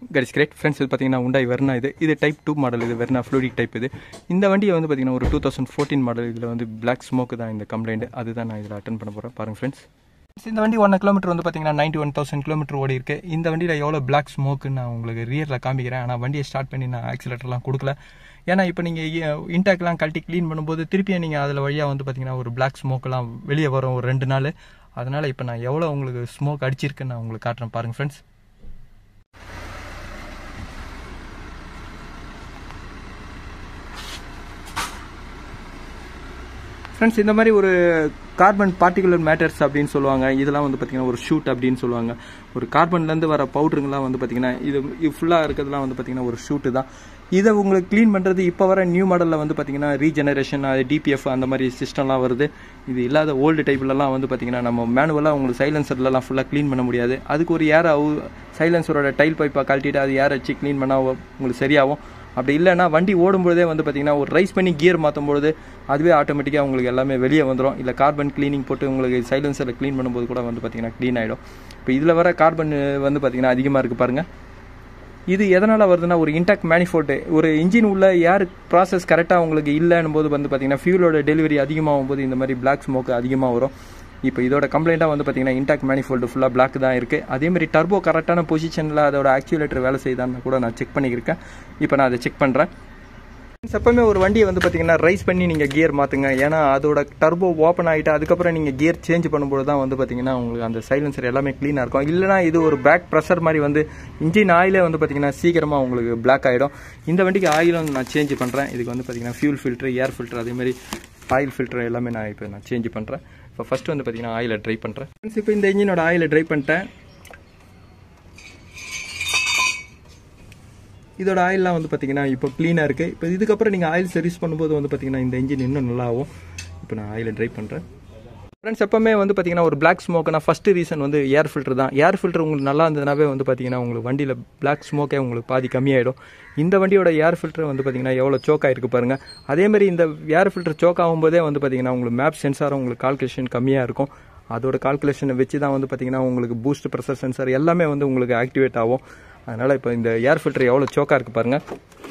கடிஸ் great friends இது பார்த்தீங்கன்னா உண்டாய் வெர்னா இது இது டைப் டூ மாடல் இது வெர்னா ஃப்ளூடிக் டைப் இது இந்த வண்டியை வந்து பார்த்தீங்கன்னா ஒரு டூ தௌசண்ட் ஃபோர்டீன் மாடல் இதில் வந்து பிளாக் ஸ்மோக் தான் இந்த கம்ப்ளைண்ட் அதுதான் நான் இதில் அட்டன் பண்ண போகிறேன் பாருங்க ஃப்ரெண்ட்ஸ் இந்த வண்டி ஒன் கிலோமீட்டர் வந்து பார்த்தீங்கன்னா நைன்டி ஒன் தௌசண்ட் கிலோமீட்டர் ஓடி இருக்கு இந்த வண்டியில் எவ்வளோ பிளாக் ஸ்மோக்குன்னு நான் உங்களுக்கு ரியரில் காமிக்கிறேன் ஆனால் வண்டியை ஸ்டார்ட் பண்ணி நான் ஆக்சிலேட்டர்லாம் கொடுக்கல ஏன்னா இப்போ நீங்கள் இன்டாக்லாம் கழட்டி க்ளீன் பண்ணும்போது திருப்பியும் நீங்கள் அதில் வழியாக வந்து பார்த்தீங்கன்னா ஒரு பிளாக் ஸ்மோக்கெல்லாம் வெளியே வரும் ஒரு ரெண்டு நாள் அதனால் இப்போ நான் எவ்வளோ உங்களுக்கு ஸ்மோக் அடிச்சிருக்குன்னு நான் உங்களுக்கு காட்டுறேன் பாருங்கள் ஃப்ரெண்ட்ஸ் ஃப்ரெண்ட்ஸ் இந்த மாதிரி ஒரு கார்பன் பார்ட்டிகுலர் மேட்டர்ஸ் அப்படின்னு சொல்லுவாங்க இதெல்லாம் வந்து பார்த்தீங்கன்னா ஒரு ஷூட் அப்படின்னு சொல்லுவாங்க ஒரு கார்பன்லேருந்து வர பவுடருங்கெல்லாம் வந்து பார்த்தீங்கன்னா இது இது ஃபுல்லாக இருக்கிறதுலாம் வந்து பார்த்தீங்கன்னா ஒரு ஷூட்டு தான் இதை உங்களுக்கு க்ளீன் பண்ணுறது இப்போ வர நியூ மாடலில் வந்து பார்த்தீங்கன்னா ரீஜெனரேஷன் அது டிபிஎஃப் அந்த மாதிரி சிஸ்டம்லாம் வருது இது இல்லாத ஓல்டு டைப்லலாம் வந்து பார்த்தீங்கன்னா நம்ம மேனுவலாக உங்களுக்கு சைலன்சர்லலாம் ஃபுல்லாக க்ளீன் பண்ண முடியாது அதுக்கு ஒரு ஏர் சைலன்சரோட டைல் பைப்பை கழட்டிட்டு அது ஏர் வச்சு க்ளீன் பண்ணால் உங்களுக்கு சரியாகும் அப்படி இல்லைன்னா வண்டி ஓடும்பொழுதே வந்து பார்த்தீங்கன்னா ஒரு ரைஸ் பண்ணி கியர் மாற்றும் பொழுது அதுவே ஆட்டோமேட்டிக்காக உங்களுக்கு எல்லாமே வெளியே வந்துடும் இல்லை கார்பன் க்ளீனிங் போட்டு உங்களுக்கு சைலன்சரில் க்ளீன் பண்ணும்போது கூட வந்து பார்த்தீங்கன்னா க்ளீன் ஆகிடும் இப்போ இதில் வர கார்பன் வந்து பார்த்தீங்கன்னா அதிகமாக இருக்குது பாருங்கள் இது எதனால் வருதுன்னா ஒரு இன்டாக்ட் மேனிஃபோல்டு ஒரு இன்ஜின் உள்ள ஏர் ப்ராசஸ் கரெக்டாக உங்களுக்கு இல்லைன்னும் போது வந்து பார்த்தீங்கன்னா ஃபியூலோட டெலிவரி அதிகமாகும் போது இந்த மாதிரி பிளாக் ஸ்மோக் அதிகமாக வரும் இப்போ இதோட கம்ப்ளைண்ட்டாக வந்து பார்த்தீங்கன்னா இன்டாக்ட் மேனிஃபோல்டு ஃபுல்லாக பிளாக் தான் இருக்குது அதேமாதிரி டர்போ கரெக்டான பொசிஷனில் அதோட ஆக்சுவேட்டர் வேலை செய்தான்னு கூட நான் செக் பண்ணியிருக்கேன் இப்போ நான் அதை செக் பண்ணுறேன் எப்பவுமே ஒரு வண்டியை வந்து பார்த்தீங்கன்னா ரைஸ் பண்ணி நீங்கள் கியர் மாற்றுங்க ஏன்னா அதோட டர்போ ஓப்பன் ஆகிட்டு அதுக்கப்புறம் நீங்கள் கியர் சேஞ்ச் பண்ணும்போது தான் வந்து பார்த்தீங்கன்னா உங்களுக்கு அந்த சைலன்சர் எல்லாமே க்ளீனாக இருக்கும் இல்லைனா இது ஒரு பேக் ப்ரெஷர் மாதிரி வந்து இன்ஜின் ஆயிலே வந்து பார்த்தீங்கன்னா சீக்கிரமாக உங்களுக்கு பிளாக் ஆகிடும் இந்த வண்டிக்கு ஆயிலும் நான் சேஞ்ச் பண்ணுறேன் இதுக்கு வந்து பார்த்தீங்கன்னா ஃபியூல் ஃபில்ட்ரு ஏர் ஃபில்ட்ரு அதேமாதிரி ஆயில் ஃபில்டர் எல்லாமே நான் இப்போ நான் சேஞ்ச் பண்ணுறேன் இப்போ ஃபஸ்ட்டு வந்து பார்த்தீங்கன்னா ஆயிலை ட்ரை பண்ணுறேன் இப்போ இந்த இன்ஜினோட ஆயிலை ட்ரை பண்ணிட்டேன் இதோட ஆயிலெலாம் வந்து பார்த்தீங்கன்னா இப்போ க்ளீனாக இருக்குது இப்போ இதுக்கப்புறம் நீங்கள் ஆயில் சர்வீஸ் பண்ணும்போது வந்து பார்த்தீங்கன்னா இந்த இன்ஜின் இன்னும் நல்லா ஆகும் இப்போ நான் ஆயிலை ட்ரை பண்ணுறேன் ஃப்ரெண்ட்ஸ் எப்பவுமே வந்து பார்த்தீங்கன்னா ஒரு பிளாக் ஸ்மோக்குனா ஃபஸ்ட்டு ரீசன் வந்து ஏர் ஃபில்டர் தான் ஏர் ஃபில்டர் உங்களுக்கு நல்லா இருந்ததுனாவே வந்து பார்த்தீங்கன்னா உங்களுக்கு வண்டியில் பிளாக் ஸ்மோக்கே உங்களுக்கு பாதி கம்மியாயிடும் இந்த வண்டியோட ஏர் ஃபில்டர் வந்து பார்த்தீங்கன்னா எவ்வளோ சோக் ஆயிருக்கு பாருங்கள் அதேமாதிரி இந்த ஏர் ஃபில்டர் சோக் ஆகும்போதே வந்து பார்த்தீங்கன்னா உங்களுக்கு மேப் சென்சாரும் உங்களுக்கு கால்குலேஷன் கம்மியாக இருக்கும் அதோட கால்குலேஷனை வச்சு தான் வந்து பார்த்தீங்கன்னா உங்களுக்கு பூஸ்ட் ப்ரெஷர் சென்சார் எல்லாமே வந்து உங்களுக்கு ஆக்டிவேட் ஆகும் அதனால் இப்போ இந்த ஏர் ஃபில்டர் எவ்வளோ சோக்காக இருக்குது பாருங்கள்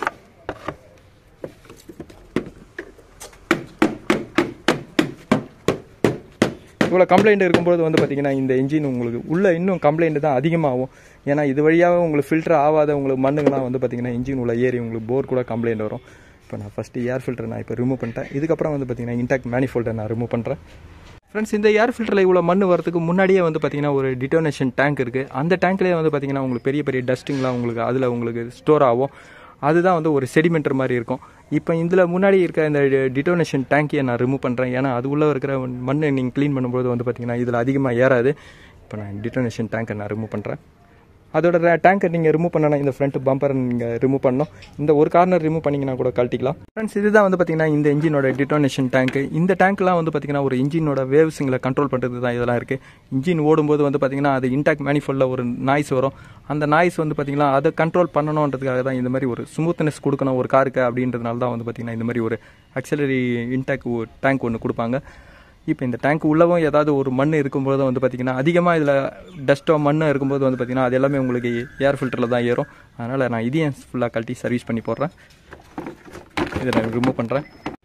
இவ்வளோ கம்ப்ளைண்ட் இருக்கும்போது வந்து பார்த்தீங்கன்னா இந்த இன்ஜின் உங்களுக்கு உள்ளே இன்னும் கம்ப்ளைண்ட் தான் அதிகமாகும் ஏன்னா இது வழியாக உங்களுக்கு ஃபில்டர் ஆகாத உங்களுக்கு மண்ணுங்களாம் வந்து பார்த்தீங்கன்னா இன்ஜின் உள்ள ஏறி உங்களுக்கு போர் கூட கம்ப்ளைண்ட் வரும் இப்போ நான் ஃபஸ்ட்டு ஏர் ஃபில்டர் நான் இப்போ ரிமூவ் பண்ணிட்டேன் இதுக்கப்புறம் வந்து பார்த்தீங்கன்னா இன்டாக்ட் மேனிஃபோல்டை நான் ரிமூவ் பண்ணுறேன் ஃப்ரெண்ட்ஸ் இந்த ஏர் ஃபில்டரில் இவ்வளோ மண் வரதுக்கு முன்னாடியே வந்து பார்த்தீங்கன்னா ஒரு டிட்டோனேஷன் டேங்க் இருக்குது அந்த டேங்க்லேயே வந்து பார்த்தீங்கன்னா உங்களுக்கு பெரிய பெரிய டஸ்டிங்லாம் உங்களுக்கு அதில் உங்களுக்கு ஸ்டோர் ஆகும் அதுதான் வந்து ஒரு செடிமெண்டர் மாதிரி இருக்கும் இப்போ இதில் முன்னாடி இருக்க இந்த டிட்டோனேஷன் டேங்கையை நான் ரிமூவ் பண்ணுறேன் ஏன்னா அது உள்ளே இருக்கிற மண்ணை நீங்கள் க்ளீன் பண்ணும்போது வந்து பார்த்தீங்கன்னா இதில் அதிகமாக ஏறாது இப்போ நான் டிட்டோனேஷன் டேங்கை நான் ரிமூவ் பண்ணுறேன் அதோட டேங்கை நீங்கள் ரிமூவ் பண்ணனா இந்த ஃப்ரண்ட் பம்பரை நீங்கள் ரிமூவ் பண்ணணும் இந்த ஒரு கார்னர் ரிமூவ் பண்ணிங்கன்னா கூட கழட்டிக்கலாம் ஃப்ரெண்ட்ஸ் இதுதான் வந்து பார்த்தீங்கன்னா இந்த இன்ஜினோட டிட்டோனேஷன் டேங்க் இந்த டேங்க்லாம் வந்து பார்த்தீங்கன்னா ஒரு இன்ஜினோட வேவ்ஸுங்களை கண்ட்ரோல் பண்ணுறது தான் இதெல்லாம் இருக்குது இன்ஜின் ஓடும்போது வந்து பார்த்தீங்கன்னா அது இன்டாக் மேனிஃபோல்டில் ஒரு நாய்ஸ் வரும் அந்த நாய்ஸ் வந்து பார்த்தீங்கன்னா அதை கண்ட்ரோல் பண்ணணுன்றதுக்காக தான் இந்த மாதிரி ஒரு ஸ்மூத்னஸ் கொடுக்கணும் ஒரு காருக்கு அப்படின்றதுனால தான் வந்து பார்த்தீங்கன்னா இந்த மாதிரி ஒரு ஆக்சிலரி இன்டாக் டேங்க் ஒன்று கொடுப்பாங்க இப்போ இந்த டேங்க் உள்ளவும் ஏதாவது ஒரு மண் இருக்கும்போது வந்து பார்த்திங்கன்னா அதிகமாக இதில் டஸ்ட்டோ மண்ணோ இருக்கும்போது வந்து பார்த்திங்கன்னா அது எல்லாமே உங்களுக்கு ஏர் ஃபில்டரில் தான் ஏறும் அதனால் நான் இதையும் ஃபுல்லாக கழட்டி சர்வீஸ் பண்ணி போடுறேன் இதை நான் ரிமூவ் பண்ணுறேன்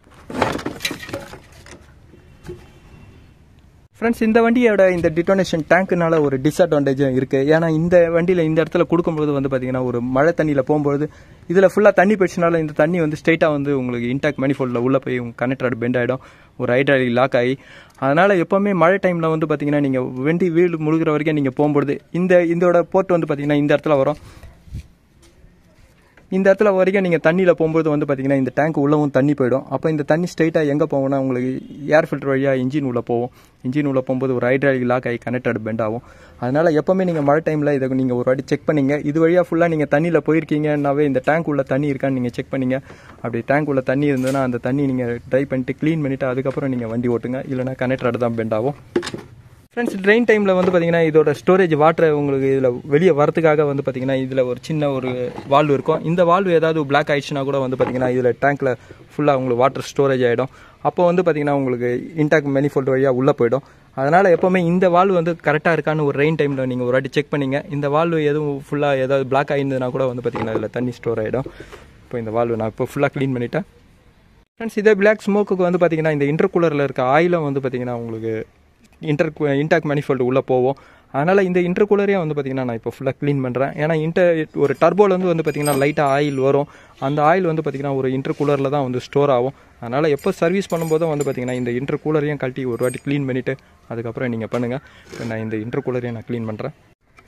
ஃப்ரெண்ட்ஸ் இந்த வண்டியோட இந்த டிட்டோனேஷன் டேங்க்குனால ஒரு டிஸ்அட்வான்டேஜும் இருக்குது ஏன்னா இந்த வண்டியில் இந்த இடத்துல கொடுக்கும்போது வந்து பார்த்தீங்கன்னா ஒரு மழை தண்ணியில் போகும்போது இதில் ஃபுல்லாக தண்ணி போயிடுச்சுனால இந்த தண்ணி வந்து ஸ்ட்ரைட்டாக வந்து உங்களுக்கு இன்டாக் மேனிஃபோல்டில் உள்ளே போய் உங்கள் கனெக்டர் பெண்ட் ஆகிடும் ஒரு ஹைட்ராலிக் லாக் ஆகி அதனால் எப்போவுமே மழை டைமில் வந்து பார்த்தீங்கன்னா நீங்கள் வண்டி வீடு முழுகிற வரைக்கும் நீங்கள் போகும்போது இந்த இதோட போர்ட் வந்து பார்த்தீங்கன்னா இந்த இடத்துல வரும் இந்த இடத்துல வரைக்கும் நீங்கள் தண்ணியில் போகும்போது வந்து பார்த்தீங்கன்னா இந்த டேங்க் உள்ளவும் தண்ணி போயிடும் அப்போ இந்த தண்ணி ஸ்ட்ரைட்டாக எங்கே போகும்னா உங்களுக்கு ஏர் ஃபில்டர் வழியாக இன்ஜின் உள்ளே போகும் இன்ஜின் உள்ளே போகும்போது ஒரு ஹைட்ராலிக் லாக் ஆகி கனெக்டட் பெண்ட் ஆகும் அதனால் எப்போவுமே நீங்கள் மழை டைமில் இதை நீங்கள் ஒரு வாட்டி செக் பண்ணிங்க இது வழியாக ஃபுல்லாக நீங்கள் தண்ணியில் போயிருக்கீங்கன்னாவே இந்த டேங்க் உள்ள தண்ணி இருக்கான்னு நீங்கள் செக் பண்ணிங்க அப்படி டேங்க் உள்ள தண்ணி இருந்ததுன்னா அந்த தண்ணி நீங்கள் ட்ரை பண்ணிட்டு க்ளீன் பண்ணிவிட்டு அதுக்கப்புறம் நீங்கள் வண்டி ஓட்டுங்க இல்லைனா கனெக்டட் தான் பெண்ட் ஆகும் ஃப்ரெண்ட்ஸ் ட்ரெயின் டைமில் வந்து பார்த்தீங்கன்னா இதோட ஸ்டோரேஜ் வாட்டர் உங்களுக்கு இதில் வெளியே வரதுக்காக வந்து பார்த்தீங்கன்னா இதில் ஒரு சின்ன ஒரு வால்வு இருக்கும் இந்த வால்வு ஏதாவது பிளாக் ஆயிடுச்சுன்னா கூட வந்து பார்த்தீங்கன்னா இதில் டேங்க்கில் ஃபுல்லாக உங்களுக்கு வாட்டர் ஸ்டோரேஜ் ஆகிடும் அப்போ வந்து பார்த்தீங்கன்னா உங்களுக்கு இன்டாக் மெனிஃபோல்ட் வழியாக உள்ளே போயிடும் அதனால் எப்போவுமே இந்த வால்வு வந்து கரெக்டாக இருக்கான்னு ஒரு ரெயின் டைமில் நீங்கள் ஒரு வாட்டி செக் பண்ணிங்க இந்த வால்வு எதுவும் ஃபுல்லாக ஏதாவது பிளாக் ஆகிருந்ததுன்னா கூட வந்து பார்த்தீங்கன்னா அதில் தண்ணி ஸ்டோர் ஆகிடும் இப்போ இந்த வால்வு நான் இப்போ ஃபுல்லாக க்ளீன் பண்ணிட்டேன் ஃப்ரெண்ட்ஸ் இதே பிளாக் ஸ்மோக்குக்கு வந்து பார்த்தீங்கன்னா இந்த இன்டர்கூலரில் இருக்க ஆயிலும் வந்து பார்த்தீங்கன்னா உங்களுக்கு இன்டர் இன்டாக் மேனிஃபோல்டு உள்ளே போவோம் அதனால் இந்த இன்டர்கூலரையும் வந்து பார்த்தீங்கன்னா நான் இப்போ ஃபுல்லாக க்ளீன் பண்ணுறேன் ஏன்னா இன்டர் ஒரு டர்போலேருந்து வந்து பார்த்தீங்கன்னா லைட்டாக ஆயில் வரும் அந்த ஆயில் வந்து பார்த்தீங்கன்னா ஒரு இன்டர்கூலரில் தான் வந்து ஸ்டோர் ஆகும் அதனால் எப்போ சர்வீஸ் பண்ணும்போதும் வந்து பார்த்தீங்கன்னா இந்த இன்டர்கூலரையும் கழட்டி ஒரு வாட்டி க்ளீன் பண்ணிவிட்டு அதுக்கப்புறம் நீங்கள் பண்ணுங்கள் இப்போ நான் இந்த இன்டர்கூலரையும் நான் க்ளீன் பண்ணுறேன்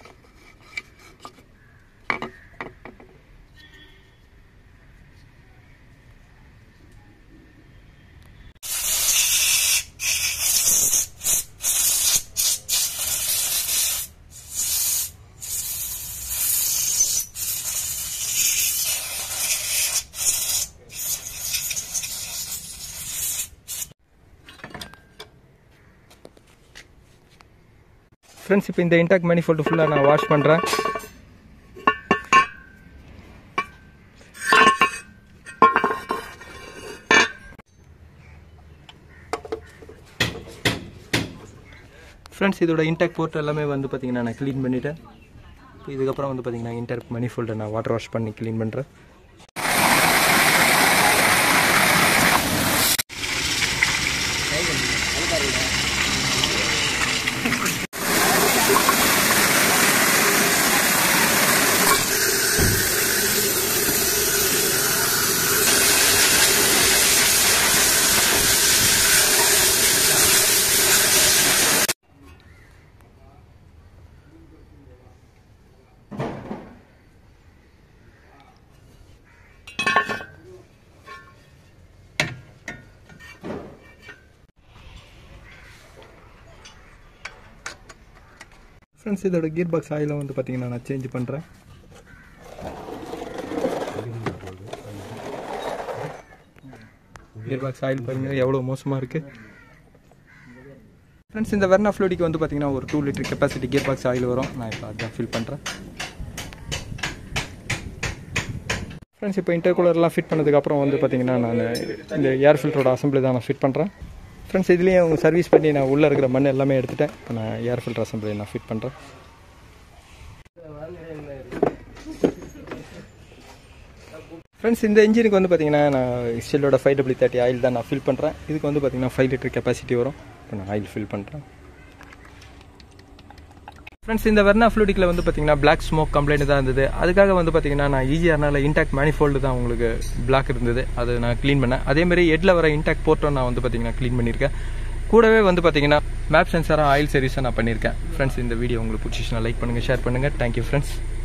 ஃப்ரெண்ட்ஸ் இப்போ இந்த இன்டாக் மேனிஃபோல்டு ஃபுல்லாக நான் வாஷ் பண்ணுறேன் ஃப்ரெண்ட்ஸ் இதோட இன்டாக் போர்ட் எல்லாமே வந்து பார்த்தீங்கன்னா நான் க்ளீன் பண்ணிவிட்டேன் இப்போ இதுக்கப்புறம் வந்து பார்த்தீங்கன்னா இன்டாக் மணிஃபோல்டை நான் வாட்டர் வாஷ் பண்ணி க்ளீன் பண்ணுறேன் ஃப்ரெண்ட்ஸ் இதோட கியர் பாக்ஸ் ஆயிலை வந்து பார்த்தீங்கன்னா நான் சேஞ்ச் பண்ணுறேன் கியர் பாக்ஸ் ஆயில் பாருங்க எவ்வளோ மோசமாக இருக்குது ஃப்ரெண்ட்ஸ் இந்த வெர்னா ஃப்ளூடிக்கு வந்து பார்த்தீங்கன்னா ஒரு two litre capacity gear box oil வரும் நான் இப்போ அதான் ஃபில் பண்ணுறேன் ஃப்ரெண்ட்ஸ் இப்போ இன்டர்கூலர்லாம் ஃபிட் பண்ணதுக்கப்புறம் வந்து பார்த்தீங்கன்னா நான் இந்த ஏர் ஃபில்டரோட அசம்பிளி தான் நான் ஃபிட் பண்ணுறேன் ஃப்ரெண்ட்ஸ் இதுலேயும் அவங்க சர்வீஸ் பண்ணி நான் உள்ளே இருக்கிற மண் எல்லாமே எடுத்துட்டேன் இப்போ நான் ஏர் ஃபில்டர் அசம்பிளி நான் ஃபிட் பண்ணுறேன் ஃப்ரெண்ட்ஸ் இந்த இன்ஜினுக்கு வந்து பார்த்தீங்கன்னா நான் ஸ்டில்லோட ஃபைவ் டபிள்யூ தேர்ட்டி ஆயில் தான் நான் ஃபில் பண்ணுறேன் இதுக்கு வந்து பார்த்தீங்கன்னா ஃபைவ் லிட்டர் கெப்பாசிட்டி வரும் இப்போ நான் ஆயில் ஃபில் பண்ணுறேன் ஃப்ரெண்ட்ஸ் இந்த வெர்னா ஃப்ளூடிக்கில் வந்து பார்த்தீங்கன்னா பிளாக் ஸ்மோக் கம்ப்ளைண்ட் தான் இருந்தது அதுக்காக வந்து பார்த்தீங்கன்னா நான் ஈஸியானால இன்டாக்ட் மேனிஃபோல்டு தான் உங்களுக்கு பிளாக் இருந்தது அதை நான் க்ளீன் பண்ணேன் அதேமாதிரி ஹெட்டில் வர இன்டாக்ட் போர்ட்டும் நான் வந்து பார்த்தீங்கன்னா க்ளீன் பண்ணியிருக்கேன் கூடவே வந்து பார்த்தீங்கன்னா மேப் சென்சாராக ஆயில் சர்வீஸை நான் பண்ணியிருக்கேன் ஃப்ரெண்ட்ஸ் இந்த வீடியோ உங்களுக்கு பிடிச்சிச்சுன்னா லைக் பண்ணுங்கள் ஷேர் பண்ணுங்கள் தேங்க்யூ ஃப்ரெண்ட்ஸ்